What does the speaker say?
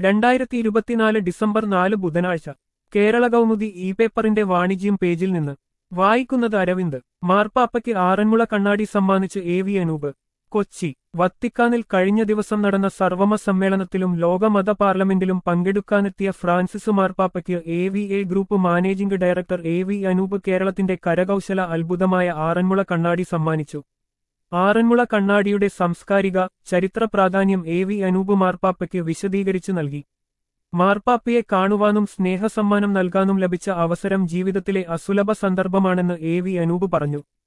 രണ്ടായിരത്തി ഇരുപത്തിനാല് ഡിസംബർ നാല് ബുധനാഴ്ച കേരള കൗമുദി ഇ പേപ്പറിന്റെ വാണിജ്യം പേജിൽ നിന്ന് വായിക്കുന്നത് അരവിന്ദ് മാർപ്പാപ്പയ്ക്ക് ആറന്മുള കണ്ണാടി സമ്മാനിച്ച് എ വി അനൂപ് കൊച്ചി വത്തിക്കാനിൽ കഴിഞ്ഞ ദിവസം നടന്ന സർവമ സമ്മേളനത്തിലും ലോകമത പാർലമെന്റിലും പങ്കെടുക്കാനെത്തിയ ഫ്രാൻസിസ് മാർപ്പാപ്പയ്ക്ക് A V A group managing director A V Anoop കേരളത്തിന്റെ കരകൗശല അത്ഭുതമായ ആറന്മുള കണ്ണാടി സമ്മാനിച്ചു ആറന്മുള കണ്ണാടിയുടെ സാംസ്കാരിക ചരിത്ര പ്രാധാന്യം എ വി അനൂപ് മാർപ്പാപ്പയ്ക്ക് വിശദീകരിച്ചു നൽകി മാർപ്പാപ്പയെ കാണുവാനും സ്നേഹസമ്മാനം നൽകാനും ലഭിച്ച അവസരം ജീവിതത്തിലെ അസുലഭ സന്ദർഭമാണെന്ന് എ വി അനൂപ് പറഞ്ഞു